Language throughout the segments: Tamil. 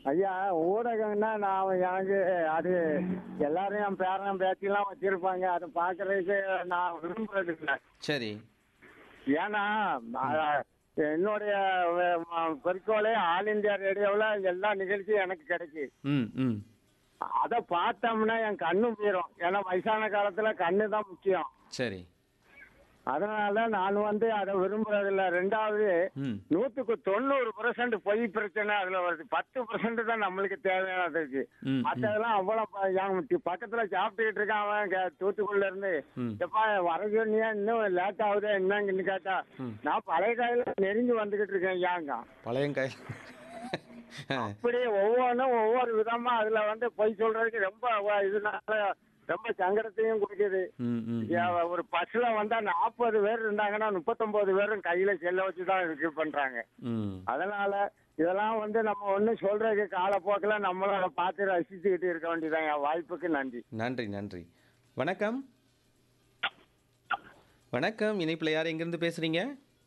ஐயா ஊடகம்னா நான் எனக்கு அது எல்லாரும் என் பேரன் பேத்திலாம் வச்சிருப்பாங்க அதை பார்க்கறதுக்கு நான் விரும்புறது இல்லை சரி ஏன்னா அஹ், என்னுடைய அஹ், குறிக்கோளே ஆல் இந்தியா ரேடியோவில் எல்லா நிகழ்ச்சியும் எனக்கு கிடைக்கு ம் ம் அதை பார்த்தோம்னா என் கண்ணு போயிடும் ஏன்னா வயசான காலத்துல கண்ணு தான் முக்கியம் சரி அதனால நான் வந்து அதை விரும்புறதில்ல ரெண்டாவது ம் நூத்துக்கு தொண்ணூறு பெர்சன்ட் பொய் பிரச்சனை அதுல வருது பத்து பெர்சன்ட் தான் நம்மளுக்கு தேவையானது இருக்கு ம், மற்றதெல்லாம் அவ்வளவு ப- என் தி- பக்கத்துல சாப்பிட்டுக்கிட்டு இருக்கான் அவன் கே- தூத்துக்குடில இருந்து ம். எப்பா வர சொன்னியா இன்னும் லேட் ஆகுது என்னங்கன்னு கேட்டா ம். நான் பழைய காயில நெருங்கி வந்துகிட்டு இருக்கேன் ஏங்க பழையங்காய் ஆ இப்படி ஒவ்வொன்றும் ஒவ்வொரு விதமா அதுல வந்து பொய் சொல்றதுக்கு ரொம்ப வ- இதனால ரொம்ப சங்கடத்தையும் கொடுக்குது ம் ம் ஏன் ஒரு பஸ்ல வந்தா நாற்பது பேர் இருந்தாங்கன்னா முப்பத்தொன்பது பேரும் கையில செல்ல வச்சுதான் இது பண்றாங்க ம் அதனால இதெல்லாம் வந்து நம்ம ஒன்றும் சொல்றதுக்கு காலப்போக்கில் நம்மளும் அதை பார்த்து ரசிச்சுக்கிட்டு இருக்க வேண்டியதான் என் வாய்ப்புக்கு நன்றி நன்றி நன்றி வணக்கம் வணக்கம் இணைப்பில் யார் எங்கேருந்து பேசுறீங்க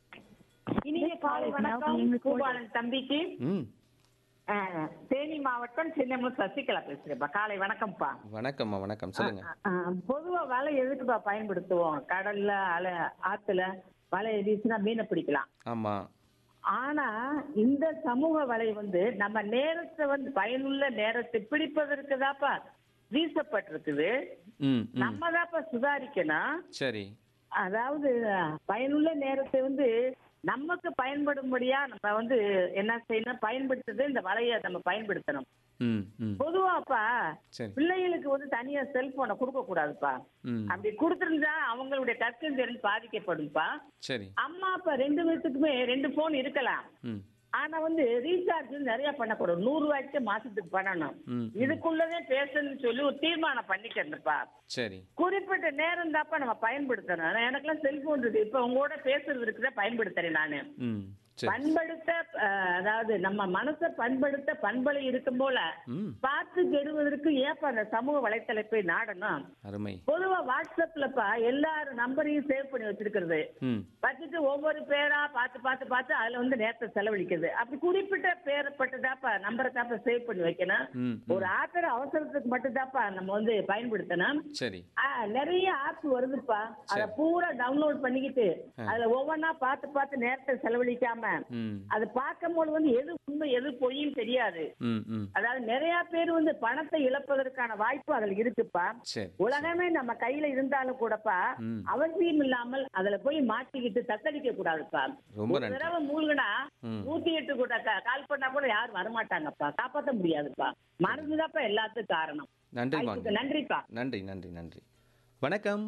இனிய காலை வணக்கம் பூபாலன் தம்பிக்கு ம் அஹ், தேனி மாவட்டம் சின்னமும் சசிகலா பேசுறேன்ப்பா காலை வணக்கம்ப்பா வணக்கம்மா வணக்கம் சொல்லுங்க அஹ், பொதுவா வலை எதுக்குப்பா பயன்படுத்துவோம் கடல்ல அலை ஆத்துல வலை வீசினா மீனை பிடிக்கலாம் ஆமா ஆனா இந்த சமூக வலை வந்து நம்ம நேரத்தை வந்து பயனுள்ள நேரத்தை பிடிப்பதற்கு தாப்பா வீசப்பட்டிருக்குது ம் ம் நம்ம தாப்பா சுதாரிக்கணும் சரி அதாவது பயனுள்ள நேரத்தை வந்து நமக்கு பயன்படும்படியா நம்ம வந்து என்ன செய்யணும் பயன்படுத்துறது இந்த வலையை நம்ம பயன்படுத்தணும் ம் ம் பொதுவாப்பா சரி பிள்ளைகளுக்கு வந்து தனியா செல்போனை கொடுக்க கூடாதுப்பா ம் அப்படி கொடுத்துருந்தா அவங்களுடைய கற்கும் திறன் பாதிக்கப்படும்ப்பா சரி அம்மா அப்பா ரெண்டு பேத்துக்குமே ரெண்டு போன் இருக்கலாம் ம் ஆனா வந்து ரீசார்ஜ் நிறைய பண்ணக்கூடாது நூறு ரூபாய்க்கு மாசத்துக்கு பண்ணணும் ம் இதுக்குள்ளதே பேசணும்னு சொல்லி ஒரு தீர்மானம் பண்ணிக்கிறேன்ப்பா சரி குறிப்பிட்ட நேரம் தாப்பா நம்ம பயன்படுத்தணும் எனக்கெல்லாம் செல்போன் இருக்கு இப்ப உங்களோட பேசுறதுக்கு தான் பயன்படுத்துறேன் நானு ம் சரி பண்படுத்த அஹ், அதாவது நம்ம மனசை பண்படுத்த பண்பலை இருக்கும் போல ம் பார்த்து கெடுவதற்கு ஏப்பா அந்த சமூக வலைத்தளப்பை நாடணும் அருமை பொதுவா வாட்ஸ்அப்லப்பா எல்லாரும் நம்பரையும் சேவ் பண்ணி வச்சிருக்கிறது ம் வச்சுட்டு ஒவ்வொரு பேரா பார்த்து பார்த்து பார்த்து அதுல வந்து நேரத்தை செலவழிக்கிறது அப்படி குறிப்பிட்ட பேரப்பட்டதாப்பா நம்பரை தாப்பா சேவ் பண்ணி வைக்கணும் ம் ஒரு ஆத்திர அவசரத்துக்கு மட்டும் தாப்பா நம்ம வந்து பயன்படுத்தணும் சரி ஆ, நிறைய ஆப் வருதுப்பா அத பூரா டவுன்லோட் பண்ணிக்கிட்டு அதுல ஒவ்வொன்னா பார்த்து பார்த்து நேரத்தை செலவழிக்காம ம் அது பார்க்கும்போது வந்து எது உண்மை எது பொய்யும் தெரியாது ம் ம் அதாவது நிறைய பேர் வந்து பணத்தை இழப்பதற்கான வாய்ப்பு அதுல இருக்குப்பா சரி உலகமே நம்ம கையில இருந்தாலும் கூடப்பா ம். அவசியம் இல்லாமல் அதுல போய் மாட்டிக்கிட்டு தத்தளிக்க கூடாதுப்பா ரொம்ப ஒரு நன்றி. தடவை மூழ்கினா ம். நூத்தி எட்டு கூட கா- கால் பண்ணா கூட யாரும் வரமாட்டாங்கப்பா காப்பாத்த முடியாதுப்பா மறந்துதாப்பா எல்லாத்துக்கும் காரணம் நன்றி வாய்ப்புக்கு வாங்க நன்றிப்பா நன்றி நன்றி நன்றி வணக்கம்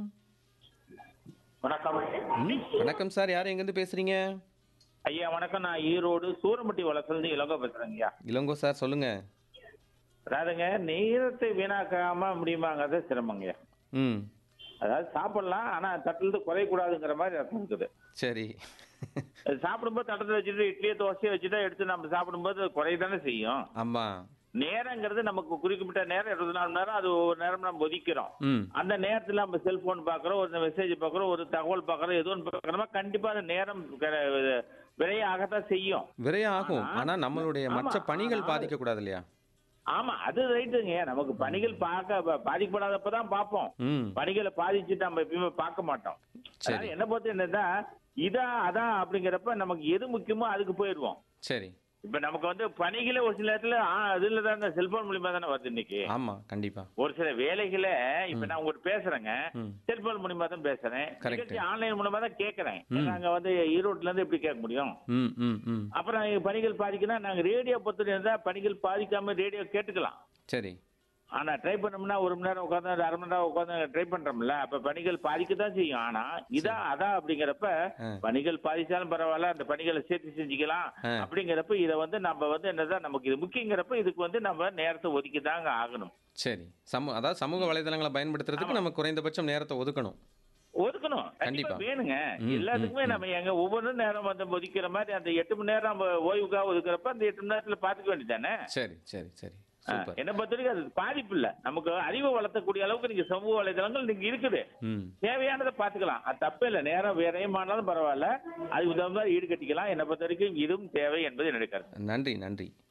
வணக்கம் ம் வணக்கம் சார் யார் எங்கேருந்து பேசுறீங்க ஐயா வணக்கம் நான் ஈரோடு சூரமட்டி வளர்ச்சிலிருந்து இளங்கோ பேசுறேங்க ஐயா இளங்கோ சார் சொல்லுங்க அதாவதுங்க நேரத்தை வீணாக்காம முடியுமாங்கிறது சிரமங்க ம் அதாவது சாப்பிடலாம் ஆனா தட்டிலிருந்து குறையக்கூடாதுங்கிற மாதிரி அர்த்தம் இருக்குது சரி அது சாப்பிடும்போது தட்டத்தை வச்சுட்டு இட்லியை தோசையை வச்சுட்டு எடுத்து நம்ம சாப்பிடும்போது குறையதானே செய்யும் ஆமா நேரங்கிறது நமக்கு குறிப்பிட்ட நேரம் இருபது நாலு மணி நேரம் அது ஒவ்வொரு நேரம் நம்ம ஒதுக்கிறோம் ம் அந்த நேரத்துல நம்ம செல்போன் பாக்குறோம் ஒரு மெசேஜ் பாக்குறோம் ஒரு தகவல் பாக்குறோம் ஏதோ ஒன்று பாக்குறோமா கண்டிப்பா அந்த நேரம் க- விரையாகத்தான் செய்யும் விரைய ஆகும் ஆனா நம்மளுடைய மற்ற ஆமா, பணிகள் ஆனா- பாதிக்க கூடாது இல்லையா ஆமா அது ரைட்டுங்க நமக்கு பணிகள் பார்க்க ப- பாதிக்கப்படாதப்பதான் பார்ப்போம் ம் பணிகளை பாதிச்சுட்டு நம்ம எப்பயுமே பார்க்க மாட்டோம் சரி. அதாவது என்ன பொறுத்து என்னன்னா இதா அதான் அப்படிங்கிறப்ப நமக்கு எது முக்கியமோ அதுக்கு போயிடுவோம் சரி இப்ப நமக்கு வந்து பணிகளே ஒரு சில இடத்துல ஆ, அதுல தான் இந்த செல்போன் மூலியமா தானே வருது இன்னைக்கு ஆமா கண்டிப்பா ஒரு சில வேலைகளை இப்ப நான் உங்ககிட்ட பேசுறேங்க ம். செல்போன் மூலியமா தான் பேசுறேன் Correct. நிகழ்ச்சி ஆன்லைன் மூலமா தான் கேட்கறேன் ம். நாங்க வந்து ஈரோட்ல இருந்து எப்படி கேட்க முடியும் ம் ம் ம் அப்புறம் பணிகள் பாதிக்குன்னா நாங்க ரேடியோ பொறுத்து இருந்தா பணிகள் பாதிக்காம ரேடியோ கேட்டுக்கலாம் சரி ஆனா ட்ரை பண்ணோம்னா ஒரு மணி நேரம் உட்காந்து அரை மணி நேரம் உட்காந்து ட்ரை பண்றோம்ல அப்ப பணிகள் பாதிக்க தான் செய்யும் ஆனா இதான் அதான் அப்படிங்கிறப்ப ஆ. பணிகள் பாதிச்சாலும் பரவாயில்ல அந்த பணிகளை சேர்த்து செஞ்சுக்கலாம் ஆ. அப்படிங்கிறப்ப இதை வந்து நம்ம வந்து என்னதான் நமக்கு இது முக்கியங்கிறப்ப இதுக்கு வந்து நம்ம நேரத்தை ஒதுக்கி தாங்க ஆகணும் சரி சமூக அதாவது சமூக வலைதளங்களை பயன்படுத்துறதுக்கு நம்ம குறைந்தபட்சம் நேரத்தை ஒதுக்கணும் ஒதுக்கணும் கண்டிப்பா கண்டிப்பா. வேணுங்க ம், எல்லாத்துக்குமே ம், நம்ம எங்க ஒவ்வொரு நேரம் வந்து ஒதுக்கிற மாதிரி அந்த எட்டு மணி நேரம் நம்ம ஓய்வுக்காக ஒதுக்குறப்ப அந்த எட்டு மணி நேரத்துல பாத்துக்க வேண்டியதானே சரி சரி சரி ஆ, சூப்பர் என்னை பொறுத்த வரைக்கும் அது பாதிப்பு இல்ல நமக்கு அறிவை வளர்த்தக்கூடிய அளவுக்கு நீங்க சமூக வலைதளங்கள் நீங்க இருக்குது ம் தேவையானதை பாத்துக்கலாம் அது தப்பே இல்லை நேரம் விரயமானாலும் பரவாயில்ல அதுக்கு தகுந்த மாதிரி ஈடு கட்டிக்கலாம் என்னை பொறுத்த வரைக்கும் இதுவும் தேவை என்பது என்னுடைய கருத்து நன்றி நன்றி